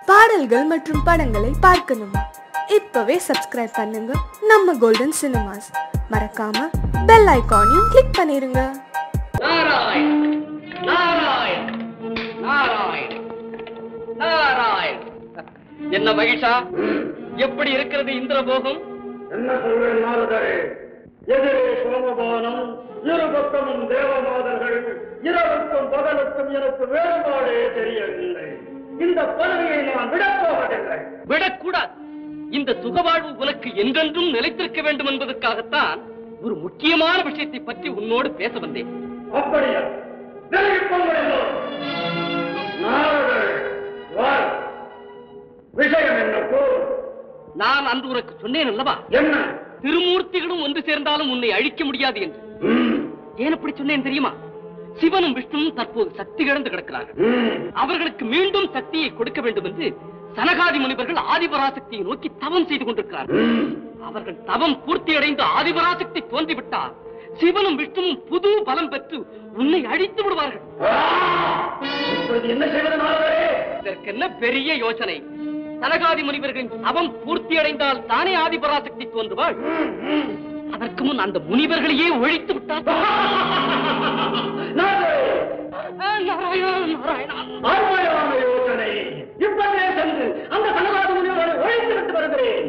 பாடல்கள் மற்றும் படங்களை பார்க்கணுமா இப்பவே சப்ஸ்கிரைப் பண்ணுங்க நம்ம கோல்டன் சினிமாஸ் மறக்காம பெல் ஐகானையும் கிளிக் பண்ணிருங்க நாராயண் நாராயண் நாராயண் நாராயண் என்ன மகிஷா எப்படி இருக்கிறது இந்திரபோகம் என்ன சொல்வேன் நாரதரே எதிரே சோமபானம் இரு பக்கமும் தேவமாதர்கள் இரவுக்கும் பகலுக்கும் எனக்கு வேறுபாடே தெரியவில்லை இந்த பதவியை நான் விடப்போவதில்லை விடக்கூடாது இந்த சுகவாழ்வு உனக்கு என்றென்றும் நிலைத்திருக்க வேண்டும் என்பதற்காகத்தான் ஒரு முக்கியமான விஷயத்தை பற்றி உன்னோடு பேச வந்தேன் அப்படியா விலகிப் போங்கள் எல்லோரும். நாரதரே வா விஷயம் என்ன கூறு நான் அன்று உனக்கு சொன்னேன் அல்லவா என்ன திருமூர்த்திகளும் ஒன்று சேர்ந்தாலும் உன்னை அழிக்க முடியாது என்று ம், ஏன் அப்படி சொன்னேன் தெரியுமா சிவனும் விஷ்ணுவும் தற்போது சக்தி இழந்து கிடக்கிறார்கள் ம். அவர்களுக்கு மீண்டும் சக்தியை கொடுக்க வேண்டும் என்று சனகாதி முனிவர்கள் ஆதிபராசக்தியை நோக்கி தவம் செய்து கொண்டிருக்கிறார்கள் ம். அவர்கள் தவம் பூர்த்தியடைந்து ஆதிபராசக்தி தோன்றிவிட்டால் சிவனும் விஷ்ணுவும் புது பலம் பெற்று உன்னை அழித்து விடுவார்கள் ஆ! இப்பொழுது என்ன செய்வது நாரதரே இதற்கு என்ன பெரிய யோசனை சனகாதி முனிவர்களின் தவம் பூர்த்தியடைந்தால் தானே ஆதிபராசக்தி தோன்றுவாள் ம், ம். அதற்கு முன் அந்த முனிவர்களையே ஒழித்து விட்டால் நாரதரே ஆ, நாராயணா, நாராயணா. அருமையான யோசனை இப்பவே சென்று அந்த கனகாத முனிவர்களை ஒழித்து விட்டு வருகிறேன்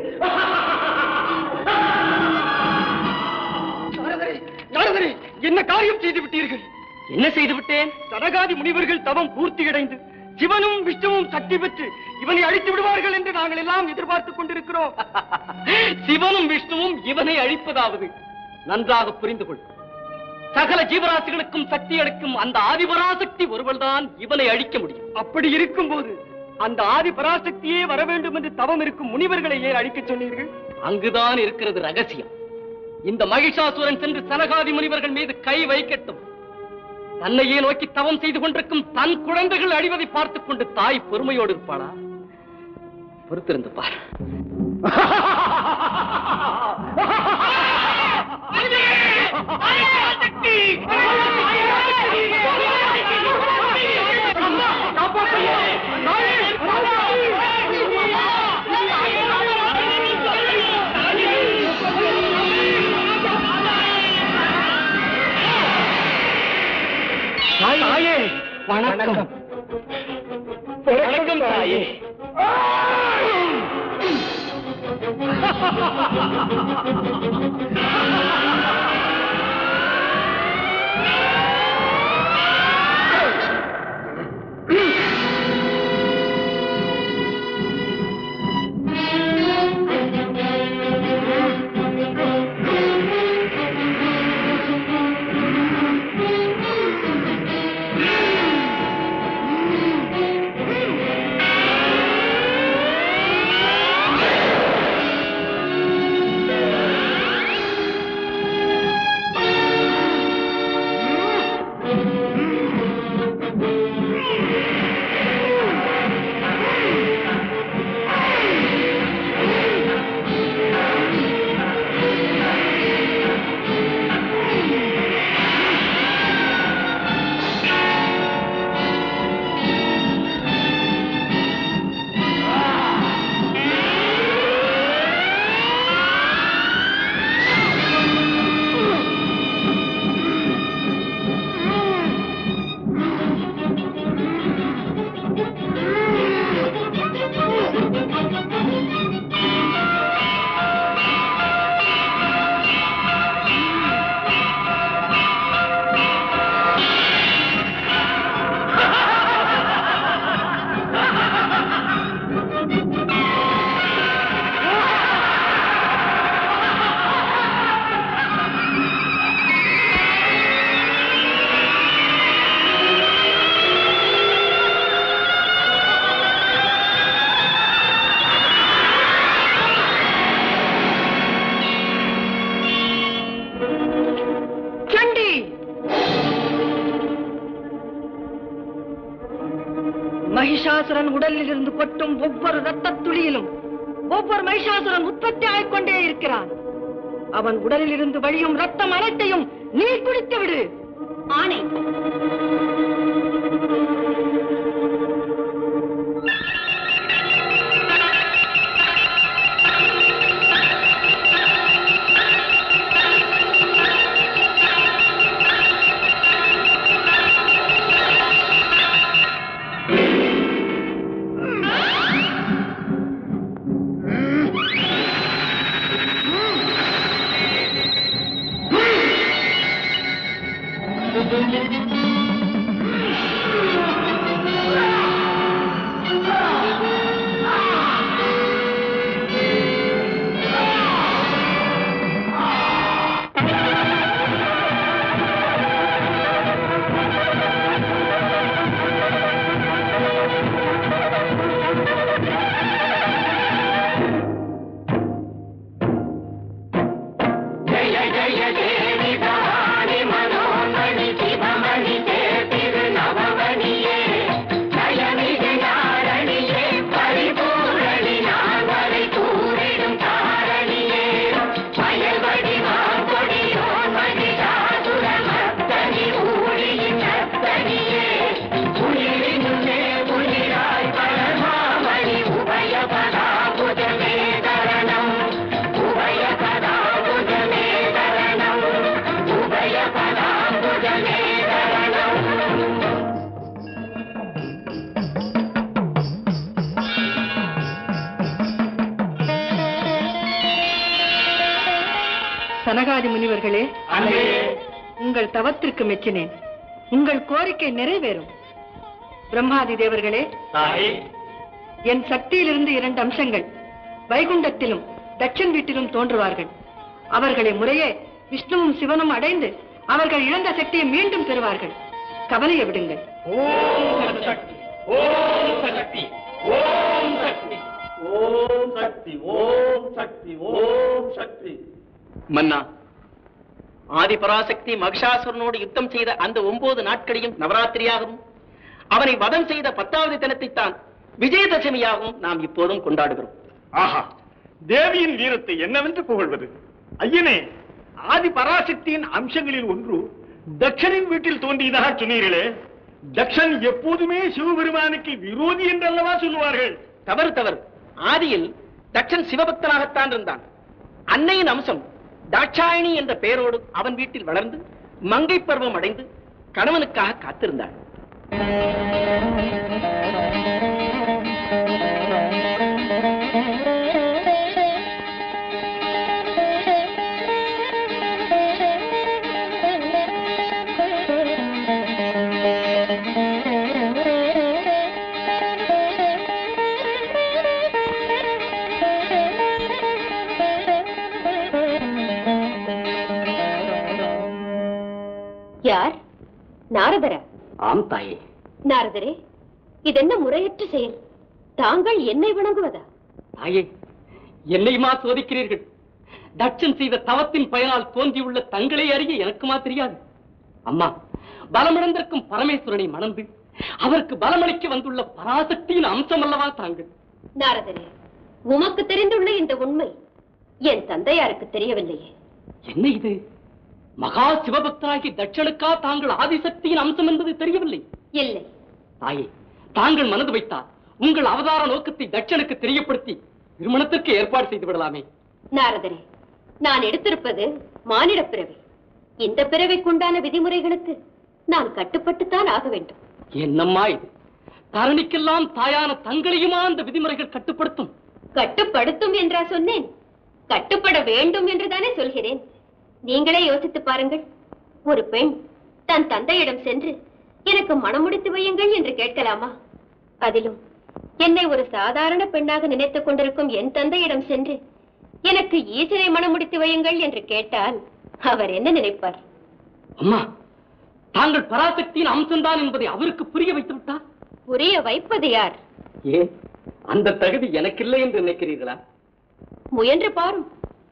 நாரதரே, நாரதரே, என்ன காரியம் செய்து விட்டீர்கள் என்ன செய்து விட்டேன் சனகாதி முனிவர்கள் தவம் பூர்த்தியடைந்து சிவனும் விஷ்ணுவும் சக்தி பெற்று இவனை அழித்து விடுவார்கள் என்று நாங்கள் எல்லாம் எதிர்பார்த்துக் கொண்டிருக்கிறோம் சிவனும் விஷ்ணுவும் இவனை அழிப்பதாவது நன்றாக புரிந்து கொள் சகல ஜீவராசிகளுக்கும் சக்தி அளிக்கும் அந்த ஆதிபராசக்தி ஒருவள்தான் இவனை அழிக்க முடியும் அப்படி இருக்கும்போது அந்த ஆதிபராசக்தியே வர வேண்டும் என்று தவம் இருக்கும் முனிவர்களை ஏன் அழிக்க சொன்னீர்கள் அங்குதான் இருக்கிறது ரகசியம் இந்த மகிஷாசுரன் சென்று சனகாதி முனிவர்கள் மீது கை வைக்கட்டும் தன்னையே நோக்கி தவம் செய்து கொண்டிருக்கும் தன் குழந்தைகள் அழிவதை பார்த்துக் கொண்டு தாய் பொறுமையோடு இருப்பாளா பொறுத்திருந்து பார் தாயே வணக்கம் வணக்கம் தாயே சண்டி மகிஷாசுரன் உடலில் இருந்து கொட்டும் ஒவ்வொரு ரத்தத் துளியிலும் ஒவ்வொரு மகிஷாசுரன் உற்பத்தி ஆகிக்கொண்டே இருக்கிறான் அவன் உடலில் இருந்து வழியும் ரத்தம் அனைத்தையும் நீ குடித்து விடு ஆணை சனகாதி முனிவர்களே உங்கள் தவத்திற்கு மெச்சினேன் உங்கள் கோரிக்கை நிறைவேறும் பிரம்மாதி தேவர்களே என் சக்தியிலிருந்து இரண்டு அம்சங்கள் வைகுண்டத்திலும் தட்சன் வீட்டிலும் தோன்றுவார்கள் அவர்களை முறையே விஷ்ணுவும் சிவனும் அடைந்து அவர்கள் இழந்த சக்தியை மீண்டும் பெறுவார்கள் கவலையை விடுங்கள் ஓம் சக்தி ஓம் சக்தி ஓம் சக்தி ஓம் சக்தி ஓம் சக்தி ஓம் சக்தி மன்னா ஆதி பராசக்தி மகிஷாசுரனோடு யுத்தம் செய்த அந்த ஒன்பது நாட்களையும் நவராத்திரியாகவும் அவனை வதம் செய்த பத்தாவது தினத்தைத்தான் விஜயதசமியாகவும் நாம் இப்போதும் கொண்டாடுகிறோம் ஆஹா தேவியின் வீரத்தை என்னவென்று புகழ்வது ஐயனே ஆதி பராசக்தியின் அம்சங்களில் ஒன்று தட்சனின் வீட்டில் தோன்றியதாக சொன்னீர்களே தக்ஷன் எப்போதுமே சிவபெருமானுக்கு விரோதி என்றல்லவா சொல்லுவார்கள் தவறு தவறு ஆதியில் தட்சன் சிவபக்தனாகத்தான் இருந்தான் அன்னையின் அம்சம் தாட்சாயணி என்ற பெயரோடு அவன் வீட்டில் வளர்ந்து மங்கை பருவம் அடைந்து கணவனுக்காக காத்திருந்தாள் யார் நாரதரா ஆம் தாயே நாரதரே இதென்ன முறையற்ற செயல் தாங்கள் என்னை வணங்குவதா தாயே என்னையுமா சோதிக்கிறீர்கள் தட்சன் செய்த தவத்தின் பயனால் தோன்றியுள்ள தங்களை அறிய எனக்குமா தெரியாது அம்மா பலமிழந்திருக்கும் பரமேஸ்வரனை மணந்து அவருக்கு பலமளிக்க வந்துள்ள பராசக்தியின் அம்சம் அல்லவா தாங்கள் நாரதரே உமக்கு தெரிந்துள்ள இந்த உண்மை என் தந்தையாருக்கு தெரியவில்லையே என்ன இது மகா சிவபக்தராகி தட்சனுக்கா தாங்கள் ஆதிசக்தியின் அம்சம் என்பது தெரியவில்லை இல்லை தாயே தாங்கள் மனது வைத்தால் உங்கள் அவதார நோக்கத்தை தட்சனுக்கு தெரியப்படுத்தி திருமணத்திற்கு ஏற்பாடு செய்து விடலாமே நாரதரே நான் எடுத்திருப்பது மானிடப் பிறவி இந்த பிறவிக்குண்டான விதிமுறைகளுக்கு நான் கட்டுப்பட்டுத்தான் ஆக வேண்டும் என்னம்மா இது தரணிக்கெல்லாம் தாயான தங்களையுமா அந்த விதிமுறைகள் கட்டுப்படுத்தும் கட்டுப்படுத்தும் என்றா சொன்னேன் கட்டுப்பட வேண்டும் என்றுதானே சொல்கிறேன் நீங்களே யோசித்து பாருங்கள் ஒரு பெண் தன் தந்தையிடம் சென்று எனக்கு மணமுடித்து வையுங்கள் என்று கேட்கலாமா அதிலும் என்னை ஒரு சாதாரண பெண்ணாக நினைத்துக் கொண்டிருக்கும் என் தந்தையிடம் சென்று எனக்கு ஈசனை மணமுடித்து வையுங்கள் என்று கேட்டால் அவர் என்ன நினைப்பார் அம்மா தாங்கள் பராசக்தியின் அம்சம்தான் என்பதை அவருக்கு புரிய வைத்து விட்டார் புரிய வைப்பது யார் ஏன் அந்த தகுதி எனக்கில்லை என்று நினைக்கிறீர்களா முயன்று பாரும்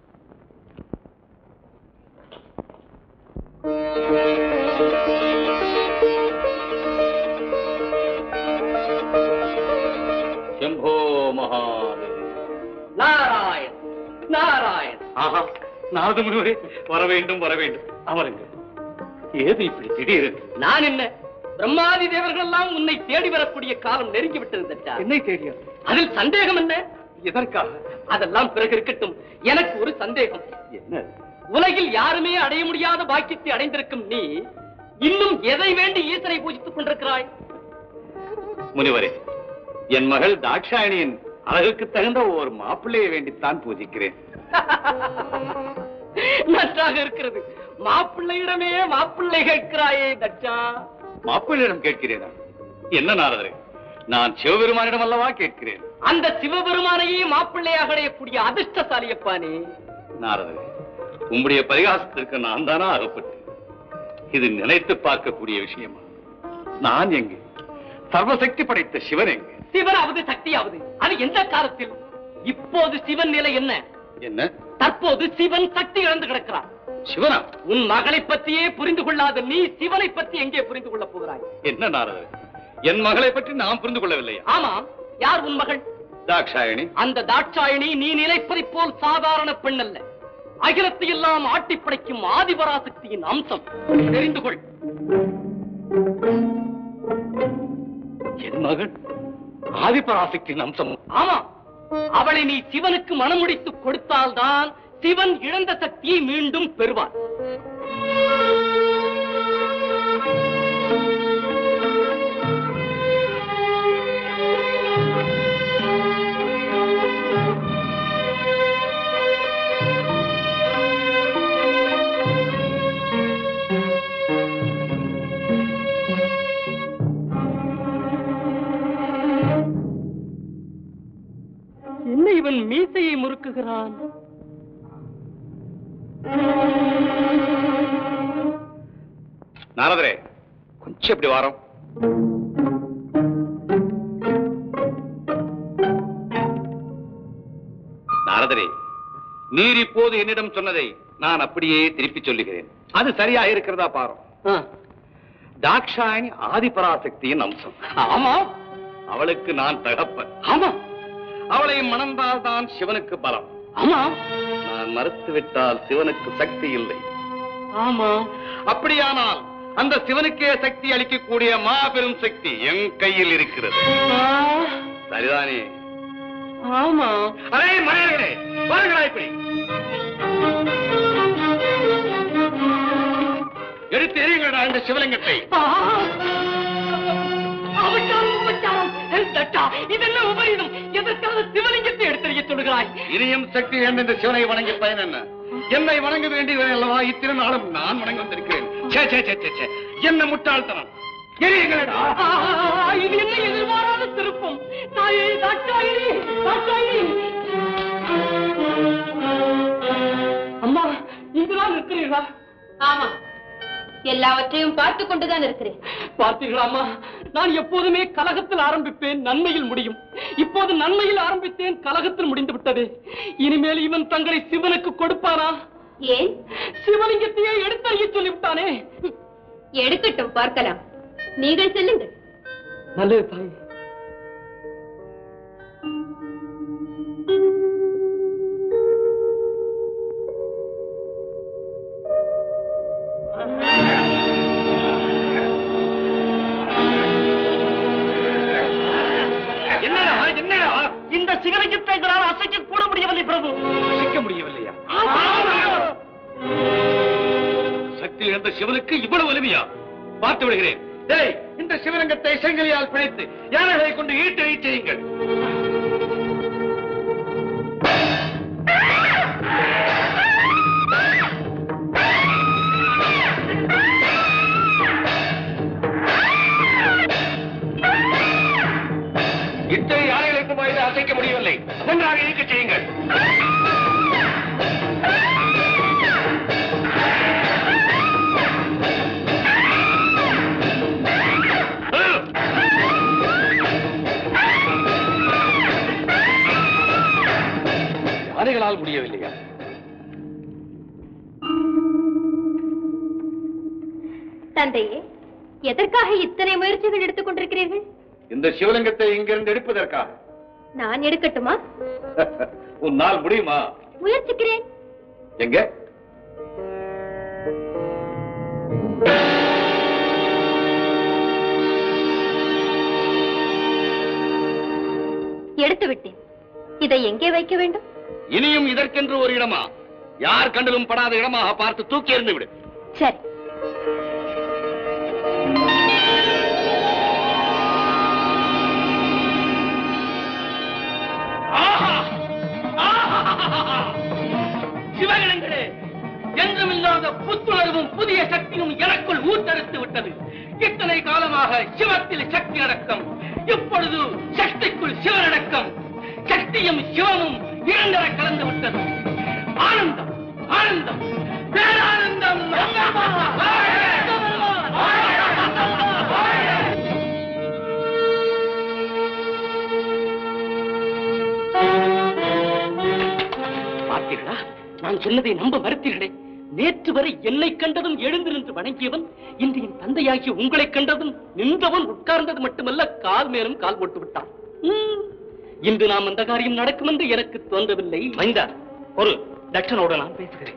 செம்போ மகாதேவ் நாராயண் நாராயண் ஆஹா நாரத முனிவரே வர வேண்டும் வர வேண்டும் அமருங்க ஏது இப்படி திடீரென்று நான் என்ன பிரம்மாதி தேவர்கள் எல்லாம் உன்னை தேடி வரக்கூடிய காலம் நெருங்கி விட்டது தச்சா என்னை தேடிய அதில் சந்தேகம் என்ன எதற்காக அதெல்லாம் பிறகு இருக்கட்டும் எனக்கு ஒரு சந்தேகம் என்ன உலகில் யாருமே அடைய முடியாத பாக்கியத்தை அடைந்திருக்கும் நீ இன்னும் எதை வேண்டி ஈசனை பூஜித்துக் கொண்டிருக்கிறாய் முனிவரே என் மகள் தாட்சாயணியின் அழகுக்கு தகுந்த ஒரு மாப்பிள்ளையை வேண்டித்தான் பூஜிக்கிறேன் நன்றாக இருக்கிறது மாப்பிள்ளையிடமே மாப்பிள்ளை கேட்கிறாயே தட்சா மாப்பிள்ளையிடம் கேட்கிறேனா என்ன நாரதரே நான் சிவபெருமானிடம் அல்லவா கேட்கிறேன் அந்த சிவபெருமானையே மாப்பிள்ளையாக அடையக்கூடிய அதிர்ஷ்டசாலியப்பா நீ நாரதரே உம்முடைய பரிகாசத்திற்கு நான் தானா அகப்பட்டு இது நினைத்து பார்க்கக்கூடிய விஷயமா நான் எங்கே சர்வசக்தி படைத்த சிவன் எங்கே சிவனாவது சக்தியாவது அது எந்த காலத்தில் இப்போது சிவன் நிலை என்ன என்ன தற்போது சிவன் சக்தி இழந்து கிடக்கிறார் சிவனா உன் மகளை பற்றியே புரிந்து கொள்ளாத நீ சிவனை பற்றி எங்கே புரிந்து கொள்ளப் போகிறாய் என்ன நாரதரே என் மகளை பற்றி நான் புரிந்து கொள்ளவில்லையா ஆமாம் யார் உன் மகள் தாட்சாயணி அந்த தாட்சாயணி நீ நினைப்பதைப் போல் சாதாரண பெண் அல்ல அகிலத்தை எல்லாம் ஆட்டி படைக்கும் ஆதிபராசக்தியின் அம்சம் தெரிந்து கொள் என் மகள் ஆதிபராசக்தியின் அம்சம் ஆமா அவளை நீ சிவனுக்கு மனமுடித்து கொடுத்தால்தான் சிவன் இழந்த சக்தியை மீண்டும் பெறுவான் என்ன இவன் மீசையை முறுக்குகிறான் நாரதரே கொஞ்சம் இப்படி வாரம் நாரதரே நீர் இப்போது என்னிடம் சொன்னதை நான் அப்படியே திருப்பி சொல்லுகிறேன் அது சரியா இருக்கிறதா பாரு ஆ, தாக்ஷாயணி ஆதிபராசக்தியின் அம்சம் ஆமா அவளுக்கு நான் தகப்பன் ஆமா அவளை மணந்தால் தான் சிவனுக்கு பலம் ஆமா நான் மறுத்துவிட்டால் சிவனுக்கு சக்தி இல்லை ஆமா அப்படியானால் அந்த சிவனுக்கே சக்தி அளிக்கக்கூடிய மாபெரும் சக்தி என் கையில் இருக்கிறது ஆ, சரிதானே ஆமா அதே மனிதர்களே வாருங்களா இப்படி எடுத்து எறியுங்களா இந்த சிவலிங்கத்தை ஆ, அபச்சாரம் உபச்சாரம் தட்டா இதெல்லாம் உபரீதம் எதற்காக சிவலிங்கத்தை எடுத்தறிய சொல்கிறாய் இனியும் சக்தி இழந்த இந்த சிவனை வணங்கி பயன் என்ன என்னை வணங்க வேண்டியவன் அல்லவா இத்தனை நாளும் நான் வணங்க வந்திருக்கிறேன் ச்சே, ச்சே, ச்சே, ச்சே, ச்சே. என்ன முட்டாள்தனம் எரியுங்களடா ஆ, இது என்ன எதிர்பாராத திருப்பம் தாயே தாட்டாயிரி தாட்டாயிரி அம்மா இங்குதான் இருக்கிறீர்களா ஆமா எல்லாவற்றையும் பார்த்து கொண்டுதான் இருக்கிறேன் பார்த்தீர்களா அம்மா நான் எப்போதுமே கலகத்தில் ஆரம்பிப்பேன் நன்மையில் முடியும் இப்போது நன்மையில் ஆரம்பித்தேன் கலகத்தில் முடிந்து விட்டது இனிமேல் இவன் தங்களை சிவனுக்கு கொடுப்பானா ஏன் சிவலிங்கத்தையே எடுத்தறிய சொல்லிவிட்டானே ஹம், எடுக்கட்டும் பார்க்கலாம் நீங்கள் செல்லுங்கள் நல்லது தாய் என்னடா என்னடா இந்த சிவலிங்கத்தை எங்களால் அசைக்க கூட முடியவில்லை பிரபு சிக்க முடியவில்லையா சக்தி இழந்த சிவனுக்கு இவ்வளவு வலிமையா பார்த்து விடுகிறேன் டேய் இந்த சிவலிங்கத்தை செங்கலியால் பிழைத்து யானைகளை கொண்டு ஈட்டு ஈ செய்யுங்கள் இத்தனை யானைகளுக்கு வாயில அசைக்க முடியவில்லை நன்றாக இயக்க செய்யுங்கள் யானைகளால் முடியவில்லையா தந்தையே எதற்காக இத்தனை முயற்சிகள் எடுத்துக் கொண்டிருக்கிறீர்கள் இந்த சிவலிங்கத்தை இங்கிருந்து எடுப்பதற்காக நான் எடுக்கட்டுமா உன்னால் முடியுமா முயற்சிக்கிறேன் எங்க எடுத்து விட்டேன் இதை எங்கே வைக்க வேண்டும் இனியும் இதற்கென்று ஒரு இடமா யார் கண்டலும் படாத இடமாக பார்த்து தூக்கி எறிந்து விடு சரி சிவகணங்களே என்றுமில்லாத புத்துணர்வும் புதிய சக்தியும் எனக்குள் ஊட்டெடுத்து விட்டது இத்தனை காலமாக சிவத்தில் சக்தி அடக்கம் இப்பொழுது சக்திக்குள் சிவனடக்கம் சக்தியும் சிவமும் இரண்டர கலந்து விட்டது ஆனந்தம் ஆனந்தம் பேரானந்தம் பார்த்தீர்களா நான் சொன்னதை நம்ப மறுத்தீர்களே நேற்று வரை என்னை கண்டதும் எழுந்து நின்று வணங்கியவன் இன்று என் தந்தையாகிய உங்களை கண்டதும் நின்றவன் உட்கார்ந்தது மட்டுமல்ல கால் மேலும் கால் போட்டு விட்டான் ம், இன்று நாம் அந்த காரியம் நடக்கும் என்று எனக்கு தோன்றவில்லை மைந்தா ஒரு தட்சனோடு நான் பேசுகிறேன்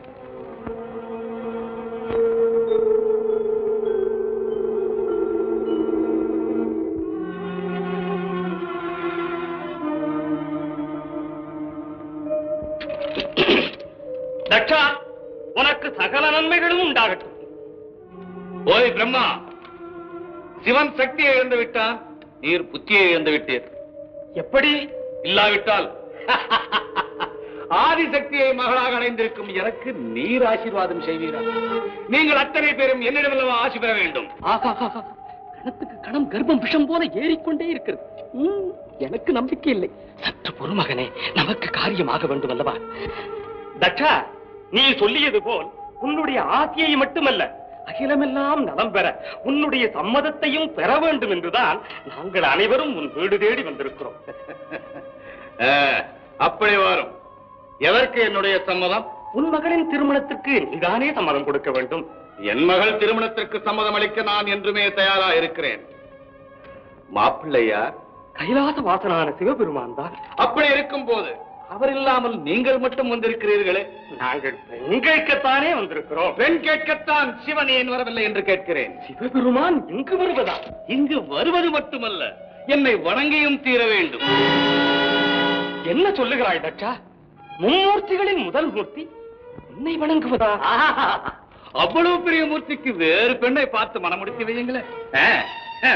தட்சா உனக்கு சகல நன்மைகளும் உண்டாகட்டும் ஓய் பிரம்மா சிவன் சக்தியை இழந்து விட்டான் நீர் புத்தியை இழந்து விட்டீர் எப்படி இல்லாவிட்டால் ஆதிசக்தியை மகளாக அடைந்திருக்கும் எனக்கு நீர் ஆசீர்வாதம் செய்வீரா நீங்கள் அத்தனை பேரும் என்னிடமல்லவா ஆசி பெற வேண்டும் ஆஹா கணத்துக்கு கணம் கர்ப்பம் விஷம் போல ஏறிக்கொண்டே இருக்கிறது ம். எனக்கு நம்பிக்கை இல்லை சற்று பொறுமகனே நமக்கு காரியமாக வேண்டும் அல்லவா தட்சா நீ சொல்லியது போல் உன்னுடைய ஆசையை மட்டுமல்ல அகிலமெல்லாம் நலம் பெற உன்னுடைய சம்மதத்தையும் பெற வேண்டும் என்றுதான் நாங்கள் அனைவரும் உன் வீடு தேடி வந்திருக்கிறோம் ஆ, அப்படி வரும் எதற்கு என்னுடைய சம்மதம் உன் மகளின் திருமணத்திற்கு நீதானே சம்மதம் கொடுக்க வேண்டும் என் மகள் திருமணத்திற்கு சம்மதம் அளிக்க நான் என்றுமே தயாரா இருக்கிறேன் மாப்பிள்ளையார் கைலாச வாசனான சிவபெருமான் தான் அப்படி இருக்கும் போது அவர் இல்லாமல் நீங்கள் மட்டும் வந்திருக்கிறீர்களே நாங்கள் பெண்களுக்குத்தானே வந்திருக்கிறோம் பெண் கேட்கத்தான் சிவன் ஏன் வரவில்லை என்று கேட்கிறேன் சிவபெருமான் இங்கு வருவதா இங்கு வருவது மட்டுமல்ல என்னை வணங்கியும் தீர வேண்டும் என்ன சொல்லுகிறாய் தட்சா மும்மூர்த்திகளின் முதல் மூர்த்தி உன்னை வணங்குவதா அவ்வளவு பெரிய மூர்த்திக்கு வேறு பெண்ணை பார்த்து மனமுடித்து வையுங்களேன் ஆ, ஆ,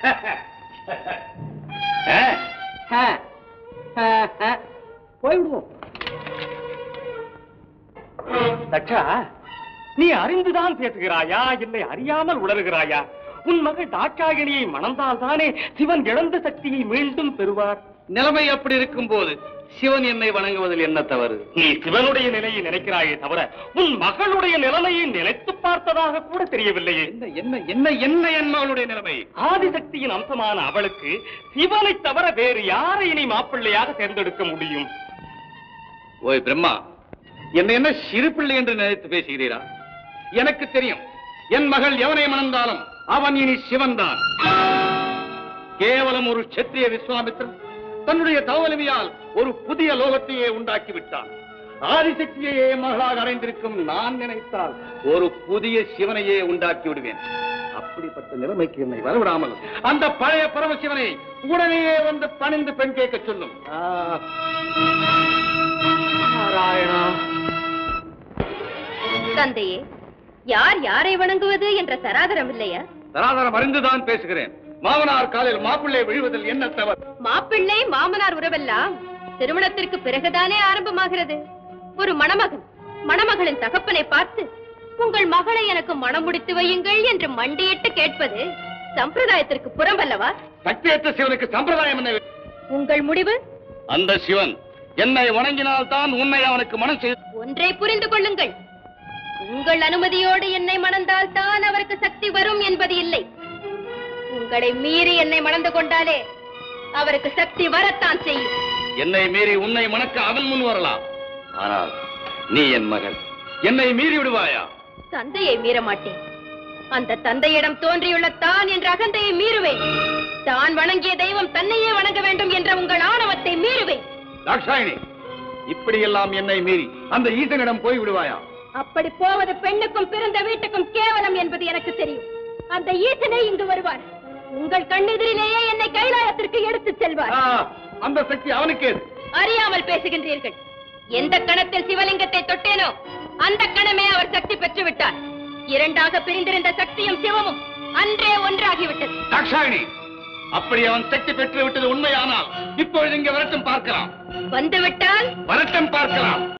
ஆ, ஆ. போய்விடுவோம் தட்சா நீ அறிந்துதான் பேசுகிறாயா இல்லை அறியாமல் உளறுகிறாயா உன் மகள் தாட்சாயணியை மணந்தால் தானே சிவன் இழந்த சக்தியை மீண்டும் பெறுவார் நிலைமை அப்படி இருக்கும் போது சிவன் என்னை வணங்குவதில் என்ன தவறு நீ சிவனுடைய நிலையை நினைக்கிறாயே தவிர உன் மகளுடைய நிலைமையை நினைத்து பார்த்ததாக கூட தெரியவில்லையே என்ன என்ன என்ன என்ன என் மகளுடைய நிலைமை ஆதிசக்தியின் அம்சமான அவளுக்கு சிவனை தவிர வேறு யாரை இனி மாப்பிள்ளையாக தேர்ந்தெடுக்க முடியும் ஓய் பிரம்மா என்ன என்ன சிறு பிள்ளை என்று நினைத்து பேசுகிறீரா எனக்கு தெரியும் என் மகள் எவனை மணந்தாலும் அவன் இனி சிவன்தான் கேவலம் ஒரு க்ஷத்திரிய விஸ்வாமித்திரன் தன்னுடைய தவலிமையால் ஒரு புதிய லோகத்தையே உண்டாக்கி விட்டான் ஆதிசக்தியையே மகளாக அடைந்திருக்கும் நான் நினைத்தால் ஒரு புதிய சிவனையே உண்டாக்கி விடுவேன் அப்படிப்பட்ட நிலைமைக்கு என்னை வரவிடாமல் அந்த பழைய பரமசிவனை உடனேயே வந்து பணிந்து பெண் கேட்க சொல்லும் ஆ, நாராயணா தந்தையே யார் யாரை வணங்குவது என்ற சராதரம் இல்லையா தராதரம் அறிந்துதான் பேசுகிறேன் மாமனார் காலில் மாப்பிள்ளை விழுவதில் என்ன தவறு மாப்பிள்ளை மாமனார் உறவெல்லாம் திருமணத்திற்கு பிறகுதானே ஆரம்பமாகிறது ஒரு மணமகன் மணமகளின் தகப்பனை பார்த்து உங்கள் மகளை எனக்கு மணம் முடித்து வையுங்கள் என்று மண்டியிட்டு கேட்பது சம்பிரதாயத்திற்கு புறம்பல்லவா சக்தியற்ற சிவனுக்கு சம்பிரதாயம் என்ன உங்கள் முடிவு அந்த சிவன் என்னை வணங்கினால் தான் உன்னை அவனுக்கு மனம் செய்து ஒன்றை புரிந்து கொள்ளுங்கள் உங்கள் அனுமதியோடு என்னை மணந்தால் தான் அவருக்கு சக்தி வரும் என்பது இல்லை உங்களை மீறி என்னை மணந்து கொண்டாலே அவருக்கு சக்தி வரத்தான் செய்யும் என்னை மீறி உன்னை மணக்க அவன் முன் வரலாம் ஆனால் நீ என் மகள் என்னை மீறி விடுவாயா தந்தையை மீற மாட்டேன் அந்த தந்தையிடம் தோன்றியுள்ள தான் என்ற அகந்தையை மீறுவேன் தான் வணங்கிய தெய்வம் தன்னையே வணங்க வேண்டும் என்ற உங்கள் ஆணவத்தை மீறுவேன் தாட்சாயினி இப்படியெல்லாம் என்னை மீறி அந்த ஈசனிடம் போய் விடுவாயா அப்படி போவது பெண்ணுக்கும் பிறந்த வீட்டுக்கும் கேவலம் என்பது எனக்கு தெரியும் அந்த ஈசனே இங்கு வருவார் உங்கள் கண்ணெதிரிலேயே என்னை கைலாயத்திற்கு எடுத்துச் செல்வார் ஆ, அந்த சக்தி அவனுக்கே அறியாமல் பேசுகின்றீர்கள் எந்த கணத்தில் சிவலிங்கத்தை தொட்டேனோ அந்த கணமே அவர் சக்தி பெற்று விட்டார் இரண்டாக பிரிந்திருந்த சக்தியும் சிவமும் அன்றே ஒன்றாகிவிட்டது தாட்சாயினி அப்படி அவன் சக்தி பெற்று விட்டது உண்மையானால் இப்பொழுது இங்கே வரட்டும் பார்க்கலாம் வந்துவிட்டால் வரட்டும் பார்க்கலாம்